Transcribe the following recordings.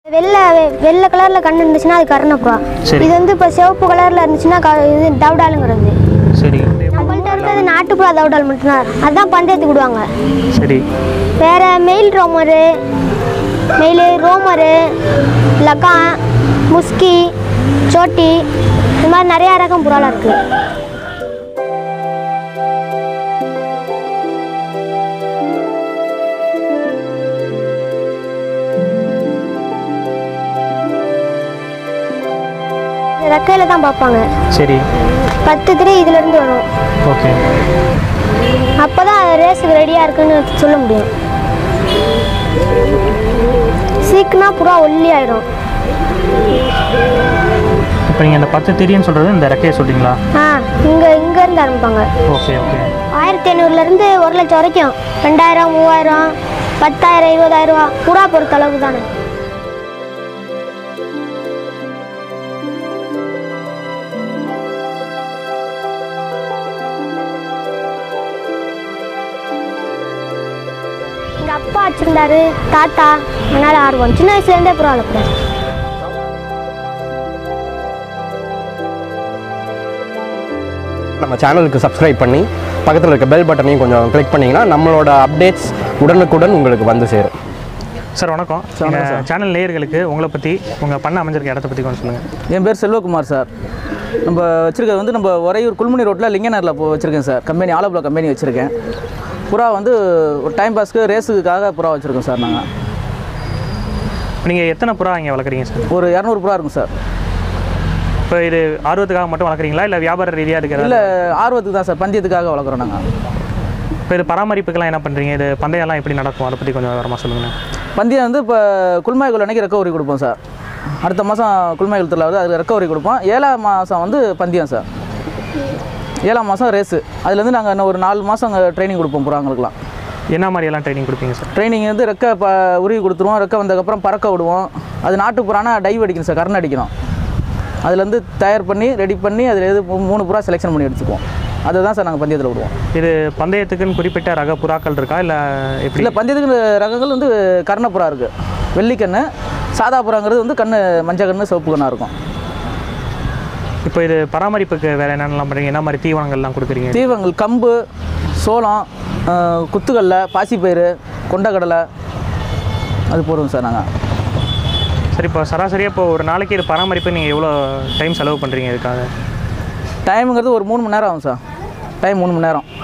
வெள்ளை வெ- வெள்ளை கலரில் கண்ணு இருந்துச்சுன்னா அது கருணப்புறா சரி. இது வந்து இப்போ சிவப்பு கலரில் இருந்துச்சுன்னா க இது தவுடாலுங்கிறது சரி நம்மள்ட்ட இருக்கிறது நாட்டுப்புறா தவுடால் மட்டும்தான் அதுதான் பந்தயத்துக்கு விடுவாங்க சரி வேற மெயில் ரோமரு மெயில் ரோமரு லக்கான் முஸ்கி சோட்டி இந்த மாதிரி நிறையா ரகம் புறாலாம் இருக்குது ரெக்கையில் தான் பார்ப்பாங்க சரி பத்து திரை இதிலிருந்து வரும் ஓகே அப்போ தான் ரேஸுக்கு ரெடியாக இருக்குன்னு சொல்ல முடியும் சீக்கினா புறா ஒல்லி ஆயிடும் இப்போ நீங்கள் இந்த பத்து திரின்னு சொல்கிறது இந்த ரெக்கையை சொல்றீங்களா ஆ இங்கே இங்கேருந்து ஆரம்பிப்பாங்க ஓகே ஓகே ஆயிரத்தி ஐநூறுலேருந்து ஒரு லட்சம் வரைக்கும் ரெண்டாயிரம் மூவாயிரம் பத்தாயிரம் இருபதாயிரம் ரூபா புறா பொறுத்த அளவுக்கு தானே எங்கள் அப்பா வச்சுருந்தாரு தாத்தா அதனால் ஆர்வம் சின்ன வயசுலேருந்தே புறா வளர்க்குறேன் நம்ம சேனலுக்கு சப்ஸ்கிரைப் பண்ணி பக்கத்தில் இருக்க பெல் பட்டனையும் கொஞ்சம் கிளிக் பண்ணிங்கன்னா நம்மளோட அப்டேட்ஸ் உடனுக்குடன் உங்களுக்கு வந்து சேரும் சார் வணக்கம் எங்கள் சேனல் நேயர்களுக்கு உங்களை பற்றி உங்கள் பண்ண அமைஞ்சிருக்க இடத்த பற்றி கொஞ்சம் சொல்லுங்கள் என் பேர் செல்வகுமார் சார் நம்ம வச்சுருக்கிறது வந்து நம்ம உறையூர் குல்முனி ரோட்டில் லிங்கநகரில் இப்போ வச்சுருக்கேன் சார் கம்பெனி ஆலப்புழா கம்பெனி வச்சுருக்கேன் புறா வந்து ஒரு டைம் பாஸ்க்கு ரேஸுக்காக புறா வச்சுருக்கோம் சார் நாங்கள் நீங்கள் எத்தனை புறா இங்கே வளர்க்குறீங்க சார் ஒரு இரநூறு புறா இருக்கும் சார் இப்போ இது ஆர்வத்துக்காக மட்டும் வளர்க்குறீங்களா இல்லை வியாபார ரீதியாக இருக்கிற இல்லை ஆர்வத்துக்கு தான் சார் பந்தயத்துக்காக வளர்க்குறோம் நாங்கள் இப்போ இது பராமரிப்புக்கெல்லாம் என்ன பண்ணுறீங்க இது பந்தயம்லாம் எப்படி நடக்கும் அதை பற்றி கொஞ்சம் விவரமாக சொல்லுங்கள் பந்தயம் வந்து இப்போ குல்மாய்குள் அன்னைக்கு ரெக்கவரி கொடுப்போம் சார் அடுத்த மாதம் குல்மாய்குள் திருவிழா வருது அதுக்கு ரெக்கவரி கொடுப்போம் ஏழாம் மாதம் வந்து பந்தயம் சார் ஏழாம் மாதம் ரேஸு அதுலேருந்து நாங்கள் இன்னும் ஒரு நாலு மாதம் அங்கே ட்ரைனிங் கொடுப்போம் புறாங்களுக்குலாம் என்ன மாதிரியெல்லாம் ட்ரைனிங் கொடுப்பீங்க சார் ட்ரைனிங் வந்து ரெக்கை ப உருவி கொடுத்துருவோம் ரெக்கை வந்ததுக்கப்புறம் பறக்க விடுவோம் அது நாட்டு புறானா டைவ் அடிக்கணும் சார் கரண் அடிக்கணும் அதுலேருந்து தயார் பண்ணி ரெடி பண்ணி அதில் எது மூ- மூணு புறா செலெக்ஷன் பண்ணி எடுத்துக்குவோம் அதுதான் சார் நாங்கள் பந்தயத்தில் விடுவோம் இது பந்தயத்துக்குன்னு குறிப்பிட்ட ரக புறாக்கள் இருக்கா இல்லை எப்படி இல்லை பந்தயத்துக்கு ரகங்கள் வந்து கர்ணப்புறா இருக்குது வெள்ளிக்கண்ணு சாதா புறாங்கிறது வந்து கண்ணு மஞ்சள் கண்ணு சிவப்பு கண்ணாக இருக்கும் இப்போ இது பராமரிப்புக்கு வேறு என்னென்னலாம் பண்ணுறீங்க என்ன மாதிரி தீவனங்கள்லாம் கொடுக்குறீங்க தீவனங்கள் கம்பு சோளம் ஆஹ், குத்துக்கடலை பாசிப்பயிறு கொண்டக்கடலை அது போடுவோம் சார் நாங்கள் சரி இப்போ சராசரியாக இப்போ ஒரு நாளைக்கு இது பராமரிப்பு நீங்கள் எவ்வளோ டைம் செலவு பண்ணுறீங்க இதுக்காக டைமுங்கிறது ஒரு மூணு மணி நேரம் ஆகும் சார் டைம் மூணு மணி நேரம்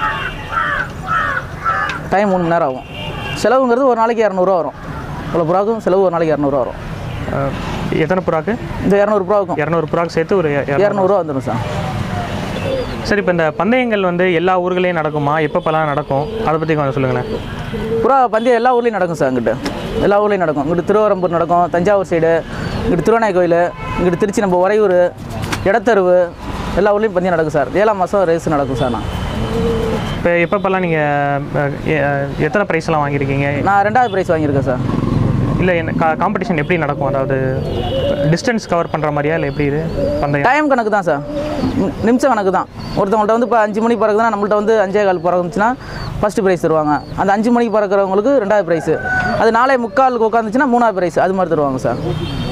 டைம் மூணு மணி நேரம் ஆகும் செலவுங்கிறது ஒரு நாளைக்கு இரநூறுவா வரும் இவ்வளோ புறாவுக்கும் செலவு ஒரு நாளைக்கு இரநூறுவா வரும் அஹ், எத்தனை புறாக்கு இந்த இரநூறு புறாவுக்கும் இரநூறு புறாக்கு சேர்த்து ஒரு இரநூறு இரநூறுவா வந்துடும் சார் சரி இப்போ இந்த பந்தயங்கள் வந்து எல்லா ஊர்களையும் நடக்குமா எப்பப்பெல்லாம் நடக்கும் அதை பற்றி கொஞ்சம் சொல்லுங்களேன் புறா பந்தயம் எல்லா ஊர்லேயும் நடக்கும் சார் இங்கிட்டு எல்லா ஊர்லேயும் நடக்கும் இங்கிட்டு திருவரம்பூர் நடக்கும் தஞ்சாவூர் சைடு இங்கிட்டு திருவண்ணாய் கோயில் இங்கிட்டு திருச்சி நம்ம உறையூர் இடத்தருவு எல்லா ஊர்லேயும் பந்தயம் நடக்கும் சார் ஏழாம் மாதம் ரேஸ் நடக்கும் சார் நான் இப்போ எப்பப்பெல்லாம் நீங்கள் எத்தனை ப்ரைஸ்லாம் வாங்கியிருக்கீங்க நான் ரெண்டாவது ப்ரைஸ் வாங்கியிருக்கேன் சார் இல்லை என்ன கா காம்படிஷன் எப்படி நடக்கும் அதாவது டிஸ்டன்ஸ் கவர் பண்ணுற மாதிரியா இல்லை எப்படி இது பந்தயம் டைம் கணக்கு தான் சார் நி- நிமிஷம் கணக்கு தான் ஒருத்தவங்கள்ட்ட வந்து இப்போ அஞ்சு மணிக்கு பறக்குதுன்னா நம்மள்ட்ட வந்து அஞ்சே கால் பறந்துச்சுன்னா ஃபஸ்ட்டு ப்ரைஸ் தருவாங்க அந்த அஞ்சு மணிக்கு பறக்கிறவங்களுக்கு ரெண்டாவது ப்ரைஸு அது நாளை முக்காலுக்கு உட்காந்துச்சுன்னா மூணாவது ப்ரைஸ் அது மாதிரி தருவாங்க சார்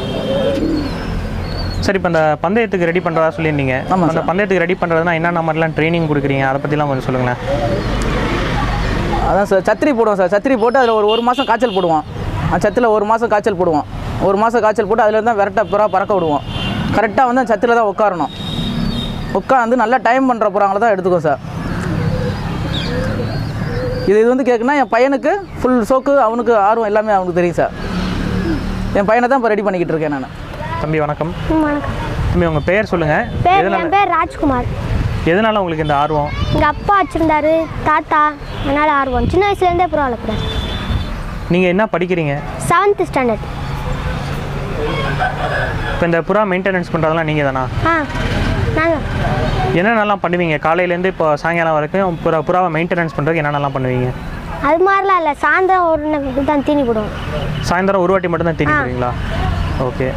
சரி இப்போ இந்த பந்தயத்துக்கு ரெடி பண்ணுறதா சொல்லியிருந்தீங்க ஆமாம் அந்த பந்தயத்துக்கு ரெடி பண்ணுறதுனா என்னென்ன மாதிரிலாம் ட்ரைனிங் கொடுக்குறீங்க அதை பற்றிலாம் கொஞ்சம் சொல்லுங்களேன் அதான் சார் சத்திரி போடுவோம் சார் சத்திரி போட்டு அதில் ஒரு ஒரு மாதம் காய்ச்சல் போடுவோம் அந்த சத்தில் ஒரு மாதம் காய்ச்சல் போடுவோம் ஒரு மாதம் காய்ச்சல் போட்டு அதில் தான் விரட்ட புறா பறக்க விடுவோம் கரெக்டாக வந்து அந்த சத்தில் தான் உட்காரணும் உட்காந்து நல்லா டைம் பண்ணுற புறாங்களை தான் எடுத்துக்கோம் சார் இது இது வந்து கேட்குன்னா என் பையனுக்கு ஃபுல் சோக்கு அவனுக்கு ஆர்வம் எல்லாமே அவனுக்கு தெரியும் சார் என் பையனை தான் இப்போ ரெடி பண்ணிக்கிட்டு இருக்கேன் நான் தம்பி வணக்கம் ம், வணக்கம் தம்பி உங்கள் பேர் சொல்லுங்கள் பேர் எதனால் என் பேர் ராஜ்குமார் எதனால் உங்களுக்கு இந்த ஆர்வம் எங்கள் அப்பா வச்சுருந்தாரு தாத்தா அதனால் ஆர்வம் சின்ன வயசுலேருந்தே புறா வளர்க்குறேன் நீங்கள் என்ன படிக்கிறீங்க செவன்த் ஸ்டாண்டர்ட் இப்போ இந்த புறா மெயின்டெனன்ஸ் பண்ணுறதெல்லாம் நீங்கள் தானா ஆ நாங்கள் என்னென்னலாம் பண்ணுவீங்க காலையிலேருந்து இப்போ சாயங்காலம் வரைக்கும் புறா புறாவை மெயின்டெனன்ஸ் பண்ணுறதுக்கு என்னென்னலாம் பண்ணுவீங்க அது மாதிரிலாம் இல்லை சாயந்தரம் ஒரு நே- தான் தீனி போடுவோம் சாயந்தரம் ஒரு வாட்டி மட்டும்தான் தீனி போடுவீங்களா ஓகே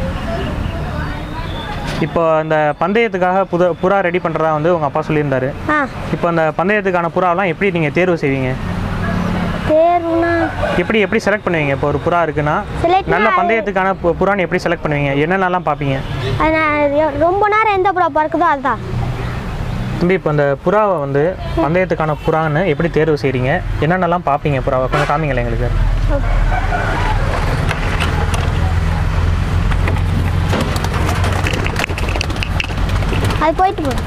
இப்போ அந்த பந்தயத்துக்காக புத புறா ரெடி பண்ணுறதா வந்து உங்கள் அப்பா சொல்லியிருந்தாரு ஆ இப்போ அந்த பந்தயத்துக்கான புறாவெல்லாம் எப்படி நீங்கள் தேர்வு செய்வீங்க தேர்வுனா எப்படி எப்படி செலக்ட் பண்ணுவீங்க இப்போ ஒரு புறா இருக்குன்னா செலக்ட் நல்ல பந்தயத்துக்கான பு- புறான்னு எப்படி செலக்ட் பண்ணுவீங்க என்னென்னலாம் பார்ப்பீங்க அது நான் எ- ரொம்ப நேரம் எந்த புறா பறக்குதோ அதுதான் தம்பி இப்போ அந்த புறாவை வந்து பந்தயத்துக்கான புறான்னு எப்படி தேர்வு செய்கிறீங்க என்னென்னலாம் பார்ப்பீங்க புறாவை கொஞ்சம் காமிங்களேன் எங்களுக்கு அது போயிட்டு போகும்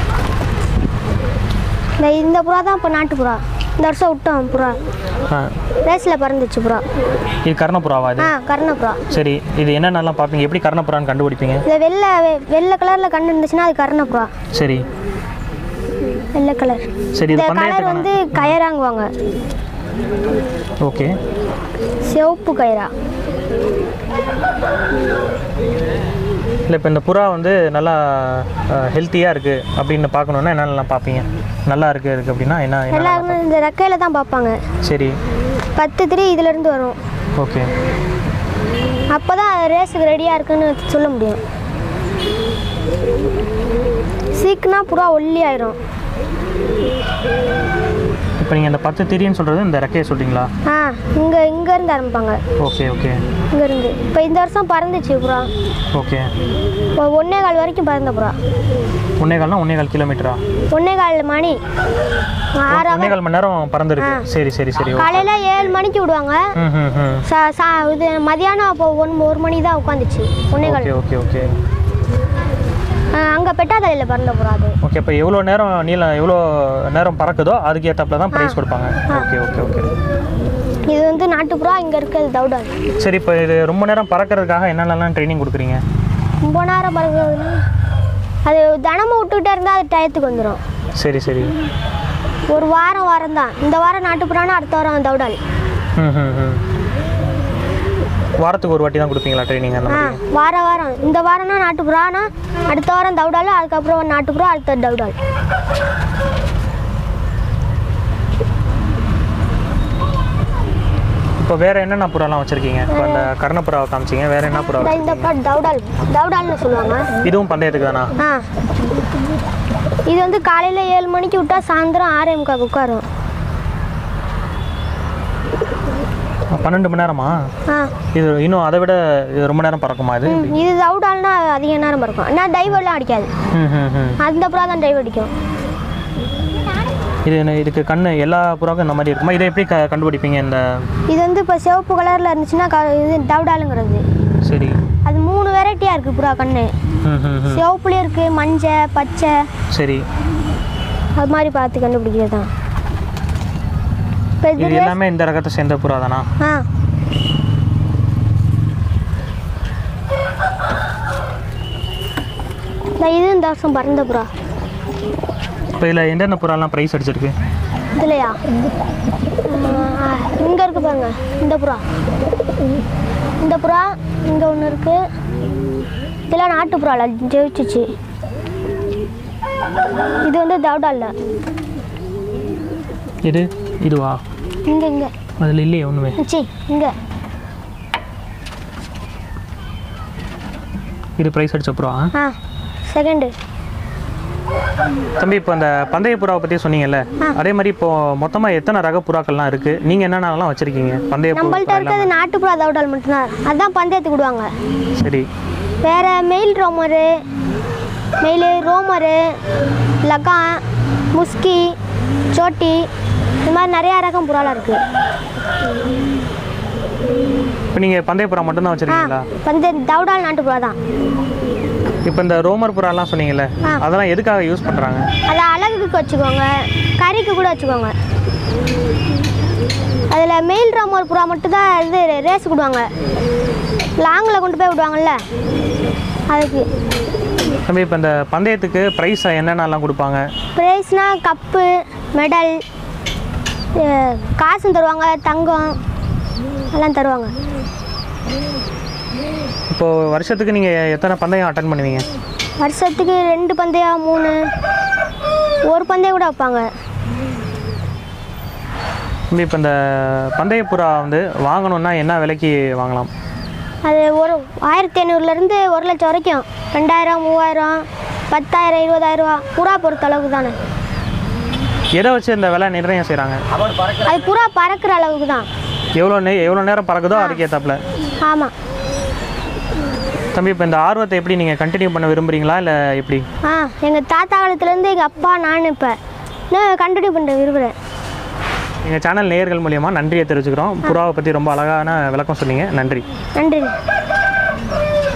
இந்த இந்த புறா தான் இப்போ நாட்டு புறா இந்த வருஷம் விட்டோம் புறா ஆ ரேஸில் பறந்துச்சு புறா இது கர்ணப்புறாவா இது ஆ கர்ண புறா சரி இது என்னென்னலாம் பார்ப்பீங்க எப்படி கர்ணப்புறான்னு கண்டுபிடிப்பீங்க இந்த வெள்ளை வெ- வெள்ளை கலரில் கண்ணு இருந்துச்சுன்னா அது கர்ண புறா சரி வெள்ளை கலர் சரி இது இந்த கலர் பந்தயத்துக்கான வந்து கயராங்குவாங்க ஓகே சிவப்பு கயிறா இல்லை இப்போ இந்த புறா வந்து நல்லா ஹெல்த்தியாக இருக்குது அப்படின்னு பார்க்கணுன்னா என்னென்னலாம் பார்ப்பீங்க நல்லா இருக்குது அதுக்கு அப்படின்னா என்ன என்ன எல்லாருமே இந்த ரெக்கையில் தான் பார்ப்பாங்க சரி பத்து திரி இதுலேருந்து வரும் ஓகே அப்போ தான் ரேஸுக்கு ரெடியாக இருக்குன்னு சொல்ல முடியும் சீக்குனா புறா ஒல்லி ஆயிரும் இப்போ நீங்கள் இந்த பத்து திரின்னு சொல்கிறது இந்த ரெக்கையை சொல்கிறீங்களா ஆ இங்கே இங்கேருந்து ஆரம்பிப்பாங்க ஓகே ஓகே இங்கேருந்து இப்போ இந்த வருஷம் பறந்துச்சு புறா ஓகே இப்போ ஒன்னே கால் வரைக்கும் பறந்த புறா ஒன்னே கால்னா ஒன்னே கால் கிலோமீட்டரா ஒன்னே கால் மணி ஆறு ஒன்னே கால் மணி நேரம் பறந்துருக்கு சரி சரி சரி ஓகே காலையில் ஏழு மணிக்கு விடுவாங்க ம் ம் ம் சா சா இது மதியானம் அப்போ ஒன் ஒரு மணி தான் உட்காந்துச்சு ஒன்னே கால் ஓகே ஓகே ஓகே அங்கே பெட்டாதலையில் பறந்த புறா அது ஓகே இப்போ எவ்வளோ நேரம் நீளம் எவ்வளோ நேரம் பறக்குதோ அதுக்கு ஏற்றாப்புல தான் ப்ரைஸ் கொடுப்பாங்க ஓகே ஓகே ஓகே இது வந்து நாட்டுப்புறா இங்கே இருக்கிறது தவுடால் சரி இப்போ இது ரொம்ப நேரம் பறக்கிறதுக்காக என்னென்னலாம் ட்ரைனிங் கொடுக்குறீங்க ரொம்ப நேரம் பறக்கிறதுனா அது தினமும் விட்டுக்கிட்டே இருந்தால் அது டயத்துக்கு வந்துடும் சரி சரி ஒரு வாரம் வாரம் தான் இந்த வாரம் நாட்டுப்புறானா அடுத்த வாரம் தவுடால் ம் ம் ம் வாரத்துக்கு ஒரு வாட்டி தான் கொடுப்பீங்களா ட்ரைனிங் அந்த ஆ மாதிரி வார வாரம் இந்த வாரம்னா நாட்டுப்புறானா அடுத்த வாரம் தவுடால் அதுக்கப்புறம் நாட்டுப்புறா அடுத்த தவுடால் இப்போ வேற என்னென்ன புறாலாம் வச்சிருக்கீங்க இப்போ இந்த கர்ணப்புறாவை காமிச்சிங்க வேற என்ன புறா இந்த- இந்த பாட் தவுடால் தவுடால்னு சொல்லுவாங்க இதுவும் பந்தயத்துக்கு தானா ஆ இது வந்து காலையில் ஏழு மணிக்கு விட்டா சாயந்தரம் ஆறே முக்காக்கு உட்காரும் பன்னெண்டு மணி நேரமா ஆ இது இன்னும் அதை விட இது ரொம்ப நேரம் பறக்குமா இது ம், இது தவுடால்னா அதிக நேரம் இருக்கும் ஆனால் டைவர்லாம் அடிக்காது ம் ம் ம் அந்த புறா தான் டைவ் அடிக்கும் இது என்ன- இதுக்கு கண்ணு எல்லா புறாக்கும் இந்த மாதிரி இருக்குமா இதை எப்படி க கண்டுபிடிப்பீங்க இந்த இது வந்து இப்போ சிவப்பு கலரில் இருந்துச்சுன்னா க இது தவுடாலுங்கிறது சரி அது மூணு வெரைட்டியாக இருக்குது புறா கண்ணு ம் ம் ம் சிவப்புலேயும் இருக்குது மஞ்சள் பச்சை சரி அது மாதிரி பார்த்து கண்டுபிடிக்கிறது தான் இப்போ இது இது எல்லாமே இந்த ரகத்தை சேர்ந்த புறா தானா ஆ இந்த இது இந்த வருஷம் பறந்த புறா இப்போ இதில் என்னென்ன புறாலாம் ப்ரைஸ் அடிச்சிருக்கு இதுலையா இங்கே இருக்கு பாருங்க இந்த புறா இந்த புறா இங்கே ஒன்று இருக்கு இதெல்லாம் நாட்டு புறால ஜெயிச்சிச்சு இது வந்து தவுடால இது இதுவா இங்கே இங்கே அதில் இல்லையே ஒன்றுமே சி இங்கே இது ப்ரைஸ் அடிச்ச புறா ஆ செகண்டு தம்பி இப்போ அந்த பந்தய புறாவை பற்றி சொன்னீங்கல்ல அதே மாதிரி இப்போ மொத்தமாக எத்தனை ரக புறாக்கள்லாம் இருக்குது நீங்கள் என்னென்னலாம் வச்சுருக்கீங்க பந்தய புறா நம்மள்ட்ட இருக்கிறது நாட்டு புறா தவுடால் மட்டும்தான் அதான் பந்தயத்துக்கு விடுவாங்க சரி வேற மெயில் ரோமரு மெயில் ரோமரு லகான் முஸ்கி சோட்டி இந்த மாதிரி நிறையா ரகம் புறாலாம் இருக்குது இப்போ நீங்கள் பந்தய புறா மட்டும்தான் ஆ வச்சுருக்கீங்களா பந்த தவுடால் நாட்டு புறா தான் இப்போ இந்த ரோமர் புறாலாம் சொன்னீங்கல்ல ஆ. அதெல்லாம் எதுக்காக யூஸ் பண்ணுறாங்க அதை அழகுக்கு வச்சுக்கோங்க கறிக்கு கூட வச்சுக்கோங்க அதில் மெயில் ரோமர் புறா மட்டும்தான் இது ரேஸ் விடுவாங்க லாங்கில் கொண்டு போய் விடுவாங்கல்ல அதுக்கு தம்பி இப்போ இந்த பந்தயத்துக்கு ப்ரைஸ் என்னென்னலாம் கொடுப்பாங்க ப்ரைஸ்னால் கப்பு மெடல் காசும் தருவாங்க தங்கம் எல்லாம் தருவாங்க இப்போது வருஷத்துக்கு நீங்கள் எத்தனை பந்தயம் அட்டன் பண்ணுவீங்க வருஷத்துக்கு ரெண்டு பந்தயம் மூணு ஒரு பந்தயம் கூட வைப்பாங்க தம்பி இப்போ இந்த பந்தய புறா வந்து வாங்கணுன்னா என்ன விலைக்கு வாங்கலாம் அது ஒரு ஆயிரத்தி ஐநூறுலேருந்து ஒரு லட்சம் வரைக்கும் ரெண்டாயிரம் மூவாயிரம் பத்தாயிரம் இருபதாயிரம் ரூபா புறா பொறுத்த அளவுக்கு தானே எதை வச்சு இந்த விலை நிர்ணயம் செய்கிறாங்க அது புறா பறக்கிற அளவுக்கு தான் எவ்வளோ நே எவ்வளோ நேரம் பறக்குதோ அதுக்கு ஏற்றாப்புல ஆமாம் தம்பி இப்போ இந்த ஆர்வத்தை எப்படி நீங்கள் கண்டினியூ பண்ண விரும்புகிறீங்களா இல்லை எப்படி ஆ எங்கள் தாத்தா காலத்துலேருந்து எங்கள் அப்பா நான் இப்போ நான் கண்டினியூ பண்ண விரும்புகிறேன் எங்கள் சேனல் நேயர்கள் மூலியமாக நன்றியை தெரிவிச்சுக்கிறோம் புறாவை பற்றி ரொம்ப அழகான விளக்கம் சொன்னீங்க நன்றி நன்றி